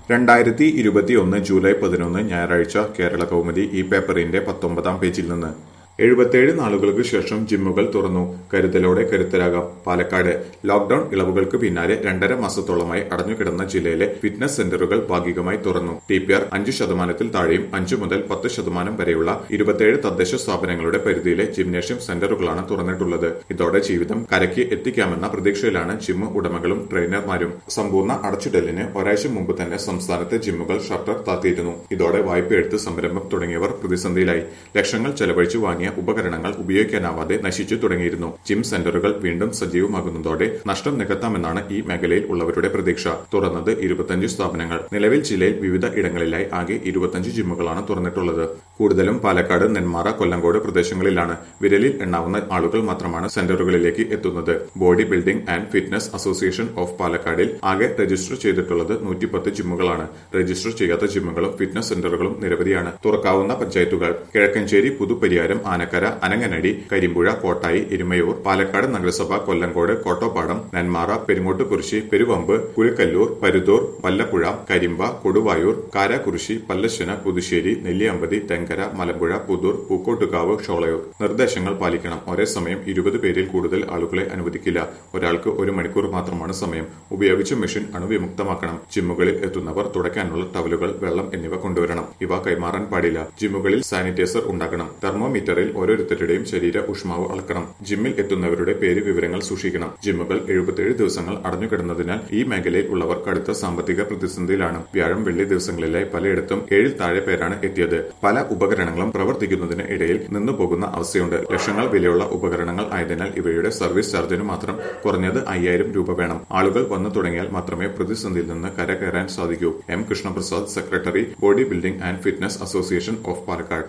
രണ്ടായിരത്തി ഇരുപത്തിയൊന്ന് ജൂലൈ പതിനൊന്ന് ഞായറാഴ്ച കേരള കൗമുദി ഈ പേപ്പറിന്റെ പത്തൊമ്പതാം പേജിൽ നിന്ന് എഴുപത്തിയേഴ് നാളുകൾക്ക് ശേഷം ജിമ്മുകൾ തുറന്നു കരുതലോടെ കരുത്തരാകാം പാലക്കാട് ലോക്ഡൌൺ ഇളവുകൾക്ക് പിന്നാലെ രണ്ടര മാസത്തോളമായി അടഞ്ഞുകിടന്ന ജില്ലയിലെ ഫിറ്റ്നസ് സെന്ററുകൾ ഭാഗികമായി തുറന്നു ടി പി ആർ അഞ്ച് ശതമാനത്തിൽ താഴെയും അഞ്ചു മുതൽ പത്ത് ശതമാനം വരെയുള്ള ഇരുപത്തിയേഴ് തദ്ദേശ സ്ഥാപനങ്ങളുടെ പരിധിയിലെ ജിംനേഷ്യം സെന്ററുകളാണ് തുറന്നിട്ടുള്ളത് ഇതോടെ ജീവിതം കരയ്ക്ക് എത്തിക്കാമെന്ന പ്രതീക്ഷയിലാണ് ജിം ഉടമകളും ട്രെയിനർമാരും സമ്പൂർണ്ണ അടച്ചിടലിന് ഒരാഴ്ച മുമ്പ് തന്നെ സംസ്ഥാനത്തെ ജിമ്മുകൾ ഷട്ടർ താത്തിയിരുന്നു ഇതോടെ വായ്പയെടുത്ത് സംരംഭം തുടങ്ങിയവർ പ്രതിസന്ധിയിലായി ലക്ഷങ്ങൾ ചെലവഴിച്ചു വാങ്ങിയ ഉപകരണങ്ങൾ ഉപയോഗിക്കാനാവാതെ നശിച്ചു തുടങ്ങിയിരുന്നു ജിം സെന്ററുകൾ വീണ്ടും സജീവമാകുന്നതോടെ നഷ്ടം നികത്താമെന്നാണ് ഈ മേഖലയിൽ ഉള്ളവരുടെ പ്രതീക്ഷ തുറന്നത് ഇരുപത്തഞ്ച് സ്ഥാപനങ്ങൾ നിലവിൽ ജില്ലയിൽ വിവിധ ഇടങ്ങളിലായി ആകെ ഇരുപത്തഞ്ച് ജിമ്മുകളാണ് തുറന്നിട്ടുള്ളത് കൂടുതലും പാലക്കാട് നെന്മാറ കൊല്ലങ്കോട് പ്രദേശങ്ങളിലാണ് വിരലിൽ എണ്ണാവുന്ന ആളുകൾ മാത്രമാണ് സെന്ററുകളിലേക്ക് എത്തുന്നത് body building and fitness association of പാലക്കാടിൽ ആകെ രജിസ്റ്റർ ചെയ്തിട്ടുള്ളത് നൂറ്റിപ്പത്ത് ജിമ്മുകളാണ് രജിസ്റ്റർ ചെയ്യാത്ത ജിമ്മുകളും ഫിറ്റ്നസ് സെന്ററുകളും നിരവധിയാണ് തുറക്കാവുന്ന പഞ്ചായത്തുകൾ കിഴക്കഞ്ചേരി പുതുപ്പരിയാരം ആനക്കര അനങ്ങനടി കരിമ്പുഴ കോട്ടായി എരുമയൂർ പാലക്കാട് നഗരസഭ കൊല്ലങ്കോട് കോട്ടോപ്പാടം നെന്മാറ പെരുങ്ങോട്ടുകുറിശി പെരുവമ്പ് കുരുക്കല്ലൂർ പരുതൂർ വല്ലപ്പുഴ കരിമ്പ കൊടുവായൂർ കാരാകുറിശി പല്ലശ്ശന പുതുശ്ശേരി നെല്ലിയമ്പതി തെങ്കര മലമ്പുഴ പുതൂർ പൂക്കോട്ടുകാവ് ഷോളയൂർ നിർദ്ദേശങ്ങൾ പാലിക്കണം ഒരേ സമയം ഇരുപത് പേരിൽ കൂടുതൽ ആളുകളെ അനുവദിക്കില്ല ഒരാൾക്ക് ഒരു മണിക്കൂർ മാത്രമാണ് സമയം ഉപയോഗിച്ച മെഷീൻ അണുവിമുക്തമാക്കണം ജിമ്മുകളിൽ എത്തുന്നവർ തുടയ്ക്കാനുള്ള ടവലുകൾ വെള്ളം എന്നിവ കൊണ്ടുവരണം ഇവ കൈമാറാൻ പാടില്ല ജിമ്മുകളിൽ സാനിറ്റൈസർ ഉണ്ടാക്കണം തെർമോമീറ്ററിൽ ഓരോരുത്തരുടെയും ശരീര ഊഷ്മാവ് അളക്കണം ജിമ്മിൽ എത്തുന്നവരുടെ പേര് വിവരങ്ങൾ സൂക്ഷിക്കണം ജിമ്മുകൾ എഴുപത്തിയേഴ് ദിവസങ്ങൾ അടഞ്ഞുകിടന്നതിനാൽ ഈ മേഖലയിൽ ഉള്ളവർ കടുത്ത സാമ്പത്തിക പ്രതിസന്ധിയിലാണ് വ്യാഴം വെള്ളി ദിവസങ്ങളിലായി പലയിടത്തും ഏഴിൽ താഴെ പേരാണ് എത്തിയത് പല ഉപകരണങ്ങളും പ്രവർത്തിക്കുന്നതിന് ഇടയിൽ നിന്നുപോകുന്ന അവസ്ഥയുണ്ട് ലക്ഷങ്ങൾ വിലയുള്ള ഉപകരണങ്ങൾ ആയതിനാൽ ഇവയുടെ സർവീസ് ചാർജിന് മാത്രം കുറഞ്ഞത് അയ്യായിരം രൂപ വേണം ആളുകൾ വന്നു തുടങ്ങിയാൽ മാത്രമേ പ്രതിസന്ധിയിൽ നിന്ന് കരകയറാൻ സാധിക്കൂ M Krishnaprasad secretary body building and fitness association of Palakkad